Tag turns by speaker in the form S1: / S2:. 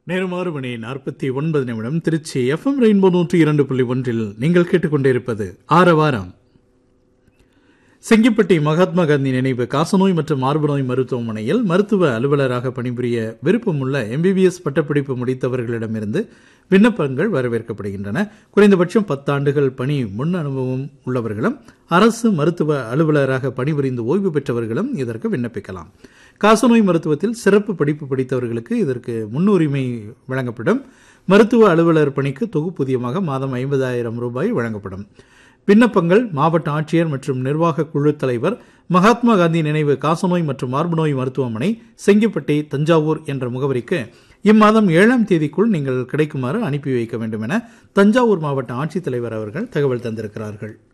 S1: நேரம் ஆறு மணி நாற்பத்தி ஒன்பது நிமிடம் திருச்சி எஃப்எம் ரெயின்போ நூற்றி இரண்டு புள்ளி ஒன்றில் நீங்கள் கேட்டுக்கொண்டிருப்பது ஆரவாரம் செங்கிப்பட்டி மகாத்மா காந்தி நினைவு காசநோய் மற்றும் மார்பு நோய் மருத்துவமனையில் மருத்துவ அலுவலராக பணிபுரிய விருப்பமுள்ள எம்பிபிஎஸ் பட்டப்படிப்பு முடித்தவர்களிடமிருந்து விண்ணப்பங்கள் வரவேற்கப்படுகின்றன குறைந்தபட்சம் பத்தாண்டுகள் பணி முன் அனுபவம் உள்ளவர்களும் அரசு மருத்துவ அலுவலராக பணிபுரிந்து ஓய்வு பெற்றவர்களும் இதற்கு விண்ணப்பிக்கலாம் காசநோய் மருத்துவத்தில் சிறப்பு படிப்பு படித்தவர்களுக்கு இதற்கு முன்னுரிமை வழங்கப்படும் மருத்துவ அலுவலர் பணிக்கு தொகுப்பூதியமாக மாதம் ஐம்பதாயிரம் ரூபாய் வழங்கப்படும் விண்ணப்பங்கள் மாவட்ட ஆட்சியர் மற்றும் நிர்வாக குழு தலைவர் மகாத்மா காந்தி நினைவு காசநோய் மற்றும் மார்பு நோய் மருத்துவமனை செங்கிப்பட்டி தஞ்சாவூர் என்ற முகவரிக்கு இம்மாதம் ஏழாம் தேதிக்குள் நீங்கள் கிடைக்குமாறு அனுப்பி வைக்க வேண்டும் என தஞ்சாவூர் மாவட்ட ஆட்சித்தலைவர் அவர்கள் தகவல் தந்திருக்கிறார்கள்